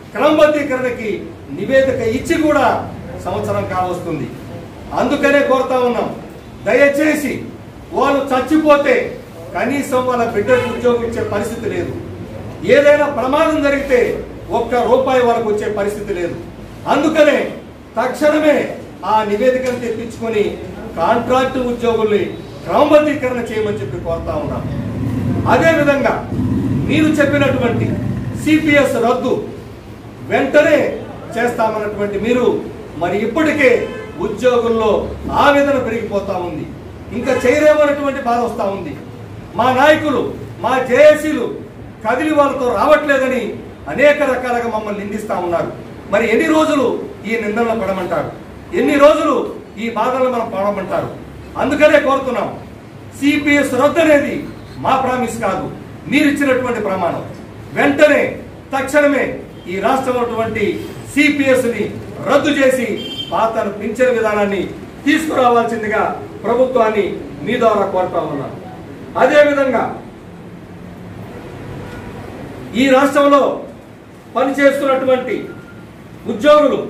క్రమబద్ధీకరణకి నివేదిక ఇచ్చి కూడా సంవత్సరం కావస్తుంది అందుకనే కోరుతా ఉన్నాం దయచేసి వాళ్ళు చచ్చిపోతే కనీసం వాళ్ళ బిడ్డకు ఉద్యోగం ఇచ్చే పరిస్థితి లేదు ఏదైనా ప్రమాదం జరిగితే ఒక్క రూపాయి వాళ్ళకు వచ్చే పరిస్థితి లేదు అందుకనే తక్షణమే ఆ నివేదికను తెప్పించుకొని కాంట్రాక్టు ఉద్యోగుల్ని క్రమబద్ధీకరణ చేయమని చెప్పి కోరుతా ఉన్నాం అదేవిధంగా మీరు చెప్పినటువంటి సిపిఎస్ రద్దు వెంటనే చేస్తామన్నటువంటి మీరు మరి ఇప్పటికే ఉద్యోగుల్లో ఆవేదన పెరిగిపోతా ఉంది ఇంకా చేయలేమన్నటువంటి బాధ వస్తూ ఉంది మా నాయకులు మా జేఏసీలు కదిలి వాళ్ళతో రావట్లేదని అనేక రకాలుగా మమ్మల్ని నిందిస్తా ఉన్నారు మరి ఎన్ని రోజులు ఈ నిందనలో పడమంటారు ఎన్ని రోజులు ఈ బాధలను మనం పడమంటారు అందుకనే కోరుతున్నాం సిపిఎస్ రద్దు అనేది మా ప్రామిస్ కాదు మీరు ఇచ్చినటువంటి ప్రమాణం వెంటనే తక్షణమే ఈ రాష్ట్రంలో ఉన్నటువంటి సిపిఎస్ ని రద్దు చేసి పాత పింఛన్ విధానాన్ని తీసుకురావాల్సిందిగా ప్రభుత్వాన్ని మీ ద్వారా కోరుతా ఉన్నాను అదేవిధంగా ఈ రాష్ట్రంలో పనిచేస్తున్నటువంటి ఉద్యోగులు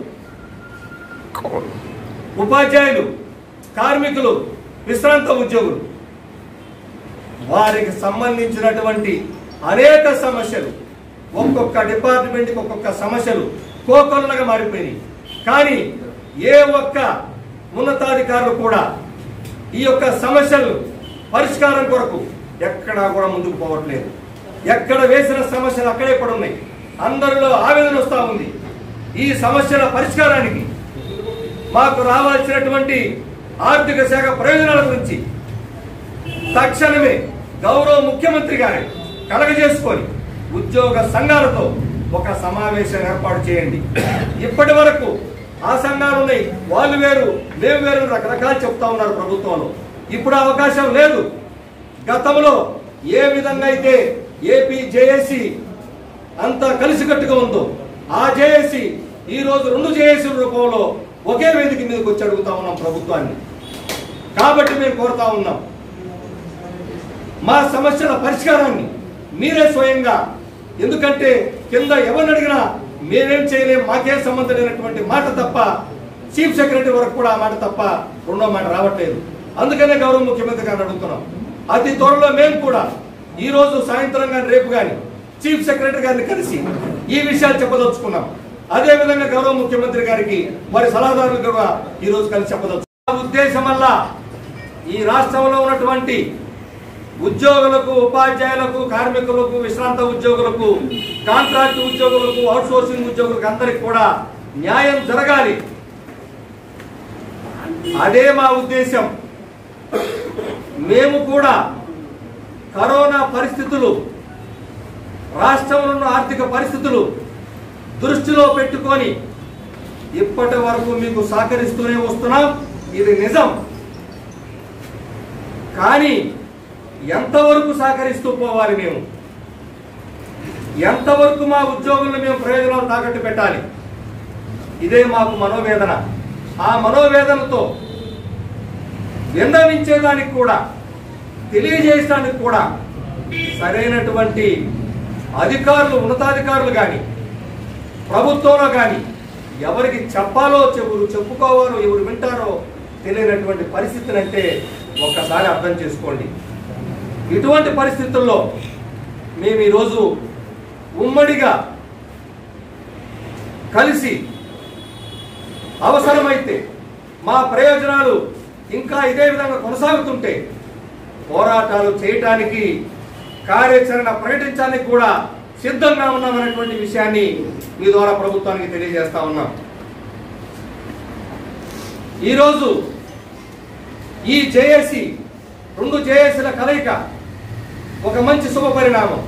ఉపాధ్యాయులు కార్మికులు విశ్రాంత ఉద్యోగులు వారికి సంబంధించినటువంటి అనేక సమస్యలు ఒక్కొక్క డిపార్ట్మెంట్కి ఒక్కొక్క సమస్యలు కోకొల్లగా మారిపోయినాయి కానీ ఏ ఒక్క ఉన్నతాధికారులు కూడా ఈ యొక్క సమస్యలు పరిష్కారం కొరకు ఎక్కడా కూడా ముందుకు పోవట్లేదు ఎక్కడ వేసిన సమస్యలు అక్కడే పడి ఉన్నాయి అందరిలో ఆవేదన వస్తూ ఉంది ఈ సమస్యల పరిష్కారానికి మాకు రావాల్సినటువంటి ఆర్థిక శాఖ ప్రయోజనాల గురించి తక్షణమే గౌరవ ముఖ్యమంత్రి గారి కలగజేసుకొని ఉద్యోగ సంఘాలతో ఒక సమావేశం ఏర్పాటు చేయండి ఇప్పటి వరకు ఆ సంఘాలు ఉన్నాయి వాళ్ళు వేరు మేము వేరు రకరకాలు చెప్తా ఉన్నారు ప్రభుత్వంలో ఇప్పుడు ఆ అవకాశం లేదు గతంలో ఏ విధంగా అయితే ఏపీ జేఏసీ అంతా కలిసికట్టుగా ఉందో ఆ జేఏసీ ఈ రోజు రెండు జేఏసీ రూపంలో ఒకే వేదిక మీదకి వచ్చి అడుగుతా ఉన్నాం ప్రభుత్వాన్ని కాబట్టి మేము కోరుతా ఉన్నాం మా సమస్యల పరిష్కారాన్ని మీరే స్వయంగా ఎందుకంటే కింద ఎవరిని అడిగినా మేమేం చేయలేం మాకేం సంబంధం లేనటువంటి మాట తప్ప చీఫ్ సెక్రటరీ వరకు కూడా ఆ మాట తప్ప రెండో మాట రావట్లేదు అందుకనే గౌరవ ముఖ్యమంత్రి గారిని అడుగుతున్నాం అతి త్వరలో మేము కూడా ఈ రోజు సాయంత్రం కానీ రేపు కానీ చీఫ్ సెక్రటరీ గారిని కలిసి ఈ విషయాలు చెప్పదలుచుకున్నాం అదే విధంగా గౌరవ ముఖ్యమంత్రి గారికి వారి సలహాదారులు కూడా ఈ రోజు కలిసి చెప్పదలుచు ఆ ఉద్దేశం వల్ల ఈ రాష్ట్రంలో ఉన్నటువంటి ఉద్యోగులకు ఉపాధ్యాయులకు కార్మికులకు విశ్రాంత ఉద్యోగులకు కాంట్రాక్ట్ ఉద్యోగులకు అవుట్సోర్సింగ్ ఉద్యోగులకు అందరికి కూడా న్యాయం జరగాలి అదే మా ఉద్దేశం మేము కూడా కరోనా పరిస్థితులు రాష్ట్రంలో ఉన్న ఆర్థిక పరిస్థితులు దృష్టిలో పెట్టుకొని ఇప్పటి వరకు మీకు సహకరిస్తూనే వస్తున్నాం ఇది నిజం కానీ ఎంతవరకు సహకరిస్తూ పోవాలి మేము ఎంతవరకు మా ఉద్యోగులను మేము ప్రయోజనాలు తాకట్టు పెట్టాలి ఇదే మాకు మనోవేదన ఆ మనోవేదనతో విన్నవించేదానికి కూడా తెలియజేయడానికి కూడా సరైనటువంటి అధికారులు ఉన్నతాధికారులు కానీ ప్రభుత్వంలో కానీ ఎవరికి చెప్పాలో ఎవరు చెప్పుకోవాలో ఎవరు వింటారో తెలియనటువంటి పరిస్థితులు అంటే ఒక్కసారి అర్థం చేసుకోండి ఇటువంటి పరిస్థితుల్లో మేము ఈరోజు ఉమ్మడిగా కలిసి అవసరమైతే మా ప్రయోజనాలు ఇంకా ఇదే విధంగా కొనసాగుతుంటే పోరాటాలు చేయటానికి కార్యాచరణ ప్రకటించడానికి కూడా సిద్ధంగా ఉన్నామనేటువంటి విషయాన్ని మీ ద్వారా ప్రభుత్వానికి తెలియజేస్తా ఉన్నాం ఈరోజు ఈ జేఏసీ రెండు జేఏసీల కలయిక ఒక మంచి శుభ పరిణామం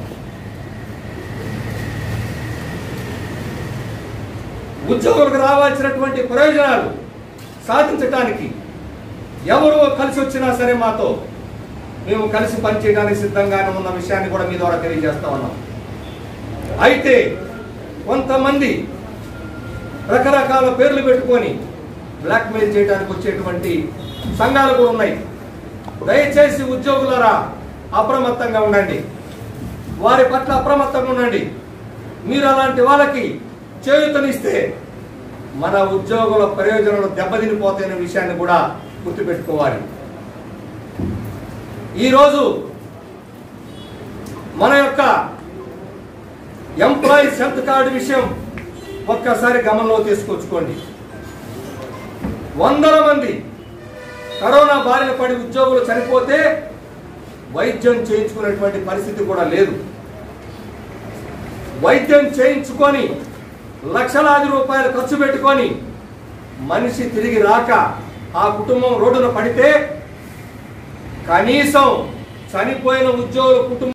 ఉద్యోగులకు రావాల్సినటువంటి ప్రయోజనాలు సాధించటానికి ఎవరు కలిసి వచ్చినా సరే మాతో మేము కలిసి పనిచేయడానికి సిద్ధంగానే ఉన్న విషయాన్ని కూడా మీ ద్వారా తెలియజేస్తా ఉన్నాం అయితే కొంతమంది రకరకాల పేర్లు పెట్టుకొని బ్లాక్మెయిల్ చేయడానికి వచ్చేటువంటి సంఘాలు కూడా ఉన్నాయి దయచేసి ఉద్యోగులరా అప్రమత్తంగా ఉండండి వారి పట్ల అప్రమత్తంగా ఉండండి మీరు అలాంటి వాళ్ళకి చేయుతనిస్తే మన ఉద్యోగుల ప్రయోజనాలు దెబ్బతినిపోతాయనే విషయాన్ని కూడా గుర్తుపెట్టుకోవాలి ఈరోజు మన యొక్క ఎంప్లాయీస్ హెల్త్ కార్డు విషయం ఒక్కసారి గమనంలో తీసుకొచ్చుకోండి వందల మంది కరోనా బారిన పడి ఉద్యోగులు చనిపోతే వైద్యం చేయించుకునేటువంటి పరిస్థితి కూడా లేదు వైద్యం చేయించుకొని లక్షలాది రూపాయలు ఖర్చు పెట్టుకొని మనిషి తిరిగి రాక ఆ కుటుంబం రోడ్డున పడితే కనీసం చనిపోయిన ఉద్యోగుల కుటుంబం